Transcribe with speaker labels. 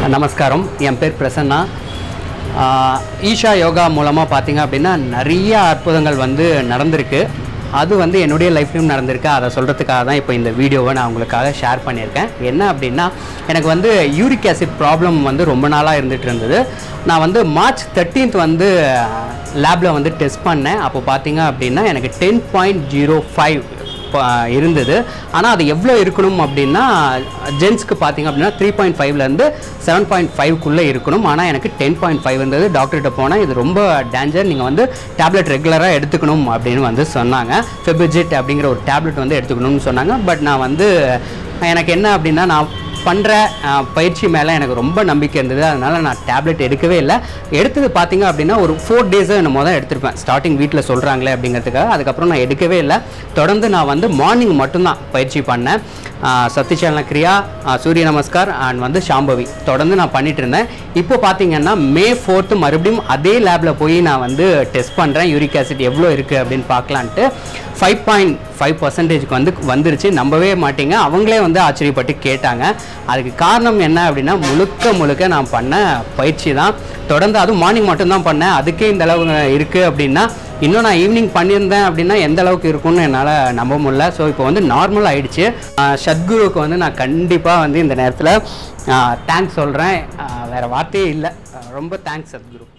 Speaker 1: நமஸ்காரம் என் பேர் பிரசன்னா ஆஹ் ஈஷா யோகா மூலமாக பார்த்தீங்க அப்படின்னா நிறைய அற்புதங்கள் வந்து நடந்திருக்கு அது வந்து என்னுடைய லைஃப்லையும் நடந்திருக்கு அதை சொல்கிறதுக்காக தான் இப்போ இந்த வீடியோவை நான் உங்களுக்காக ஷேர் பண்ணியிருக்கேன் என்ன அப்படின்னா எனக்கு வந்து யூரிக் ஆசிட் ப்ராப்ளம் வந்து ரொம்ப நாளாக இருந்துகிட்டு இருந்தது நான் வந்து மார்ச் தேர்ட்டீன்த் வந்து லேபில் வந்து டெஸ்ட் பண்ணேன் அப்போ பார்த்தீங்க அப்படின்னா எனக்கு டென் பாயிண்ட் ஜீரோ ஃபைவ் இருந்தது ஆனால் அது எவ்வளோ இருக்கணும் அப்படின்னா ஜென்ஸ்க்கு பார்த்தீங்க அப்படின்னா த்ரீ பாயிண்ட் ஃபைவ்லேருந்து செவன் பாயிண்ட் ஃபைவ்க்குள்ளே இருக்கணும் ஆனால் எனக்கு டென் பாயிண்ட் ஃபைவ் இருந்தது டாக்டர்கிட்ட போனால் இது ரொம்ப டேஞ்சர் நீங்கள் வந்து டேப்லெட் ரெகுலராக எடுத்துக்கணும் அப்படின்னு வந்து சொன்னாங்க ஃபெபிஜிட் அப்படிங்கிற ஒரு டேப்லெட் வந்து எடுத்துக்கணும்னு சொன்னாங்க பட் நான் வந்து எனக்கு என்ன அப்படின்னா நான் பண்ணுற பயிற்சி மேலே எனக்கு ரொம்ப நம்பிக்கை இருந்தது அதனால் நான் டேப்லெட் எடுக்கவே இல்லை எடுத்தது பார்த்தீங்க அப்படின்னா ஒரு ஃபோர் டேஸை என்னமோ தான் எடுத்திருப்பேன் ஸ்டார்டிங் வீட்டில் சொல்கிறாங்களே அப்படிங்கிறதுக்காக அதுக்கப்புறம் நான் எடுக்கவே இல்லை தொடர்ந்து நான் வந்து மார்னிங் மட்டும்தான் பயிற்சி பண்ணேன் சத்திச்சலன கிரியா ஆஹ் சூரிய நமஸ்கார் அண்ட் வந்து சாம்பவி தொடர்ந்து நான் பண்ணிட்டு இருந்தேன் இப்போ பார்த்தீங்கன்னா மே ஃபோர்த்து மறுபடியும் அதே லேபில் போய் நான் வந்து டெஸ்ட் பண்ணுறேன் யூரிக் ஆசிட் எவ்வளோ இருக்குது அப்படின்னு பார்க்கலான்ட்டு ஃபைவ் பாயிண்ட் ஃபைவ் பர்சன்டேஜ்க்கு வந்து வந்துருச்சு நம்பவே மாட்டீங்க அவங்களே வந்து ஆச்சரியப்பட்டு கேட்டாங்க அதுக்கு காரணம் என்ன அப்படின்னா முழுக்க முழுக்க நான் பண்ண பயிற்சி தான் தொடர்ந்து அதுவும் மார்னிங் மட்டும்தான் பண்ணேன் அதுக்கே இந்த அளவு இருக்குது அப்படின்னா இன்னும் நான் ஈவினிங் பண்ணியிருந்தேன் அப்படின்னா எந்த அளவுக்கு இருக்கும்னு என்னால் நம்ப முடியல ஸோ இப்போ வந்து நார்மல் ஆயிடுச்சு ஆஹ் சத்குருவுக்கு வந்து நான் கண்டிப்பாக வந்து இந்த நேரத்தில் தேங்க்ஸ் சொல்கிறேன் வேறு வார்த்தையே இல்லை ஆஹ் ரொம்ப தேங்க்ஸ் சத்குரு